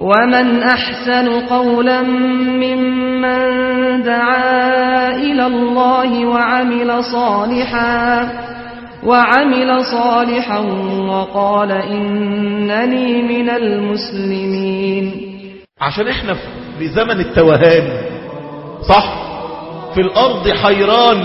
ومن أحسن قولا ممن دعا إلى الله وعمل صالحا وعمل صالحا وقال إنني من المسلمين عشان احنا في زمن التوهان صح في الارض حيران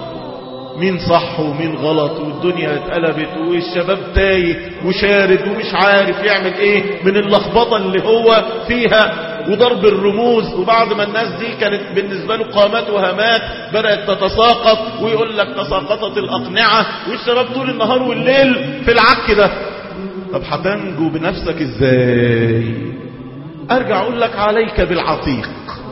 مين صح ومين غلط والدنيا اتقلبت والشباب تايه وشارد ومش عارف يعمل ايه من اللخبطة اللي هو فيها وضرب الرموز وبعد ما الناس دي كانت بالنسبة له قامات وهمات بدأت تتساقط ويقول لك تساقطت الأقنعة والشباب طول النهار والليل في العك ده طب هتنجو بنفسك ازاي ارجع اقول لك عليك بالعتيق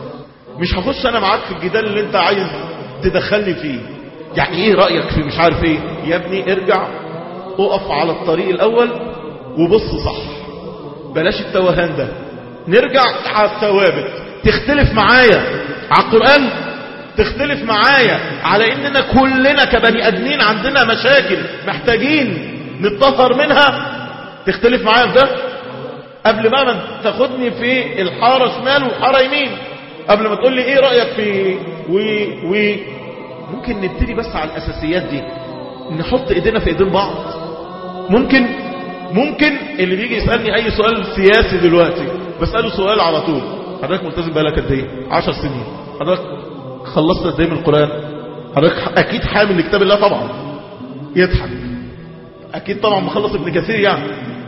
مش هخش انا معاك في الجدال اللي انت عايز تدخلني فيه يعني ايه رأيك في مش عارف ايه يا ابني ارجع اقف على الطريق الاول وبص صح بلاش التوهان ده نرجع على الثوابت تختلف معايا على القرآن تختلف معايا على اننا كلنا كبني ادمين عندنا مشاكل محتاجين نتطهر منها تختلف معايا في ده قبل ما ما تاخدني في الحارة شمال والحارة يمين قبل ما تقول لي ايه رأيك في و و ممكن نبتدي بس على الاساسيات دي نحط ايدينا في ايدين بعض ممكن ممكن اللي بيجي يسألني اي سؤال سياسي دلوقتي بسأله سؤال على طول حضرتك ملتزم بقالك قد ايه 10 سنين حضرتك خلصت قد ايه من القرآن حضرتك اكيد حامل لكتاب الله طبعا يضحك اكيد طبعا مخلص ابن كثير يعني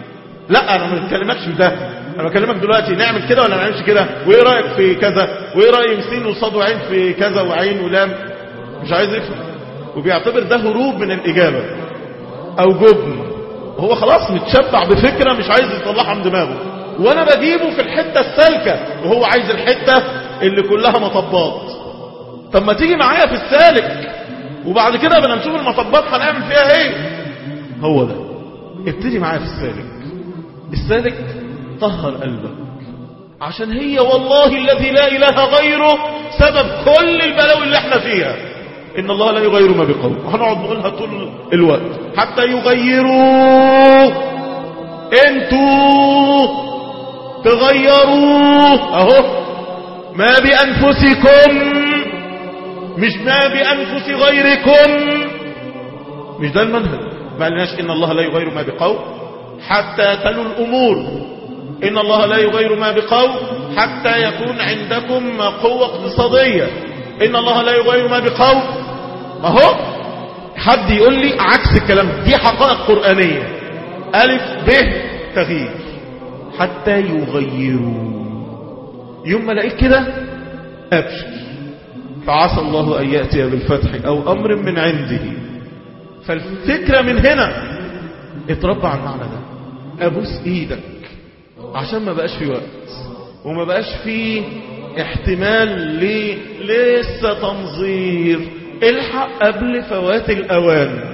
لا انا ما بكلمكش في ده انا بكلمك دلوقتي نعمل كده ولا ما نعملش كده وايه رايك في كذا وايه راي سين وصاد وعين في كذا وعين ولام مش عايز يفهم وبيعتبر ده هروب من الاجابه او جبن هو خلاص متشبع بفكره مش عايز يطلعها من دماغه وانا بجيبه في الحته السالكه وهو عايز الحته اللي كلها مطبات طب ما تيجي معايا في السالك وبعد كده بدنا نشوف المطبات هنعمل فيها ايه هو ده ابتدي معايا في السالك السالك طهر قلبك عشان هي والله الذي لا إله غيره سبب كل البلاوي اللي احنا فيها إن الله لا يغير ما بقوم هنقعد نقولها طول الوقت حتى يغيروا انتوا تغيروا اهو ما بأنفسكم مش ما بأنفس غيركم مش ده المنهج ما قالناش إن الله لا يغير ما بقوم حتى تلو الأمور إن الله لا يغير ما بقوم حتى يكون عندكم قوة اقتصادية إن الله لا يغير ما بقوم ما هو حد يقول لي عكس الكلام دي حقائق قرآنية ألف ب تغيير حتى يغيروا يوم ما لقيت كده أبشر فعسى الله أن يأتي بالفتح أو أمر من عنده فالفكرة من هنا اتربى على المعنى ده ابوس ايدك عشان ما بقاش في وقت وما بقاش في احتمال ل لسه تنظير الحق قبل فوات الاوان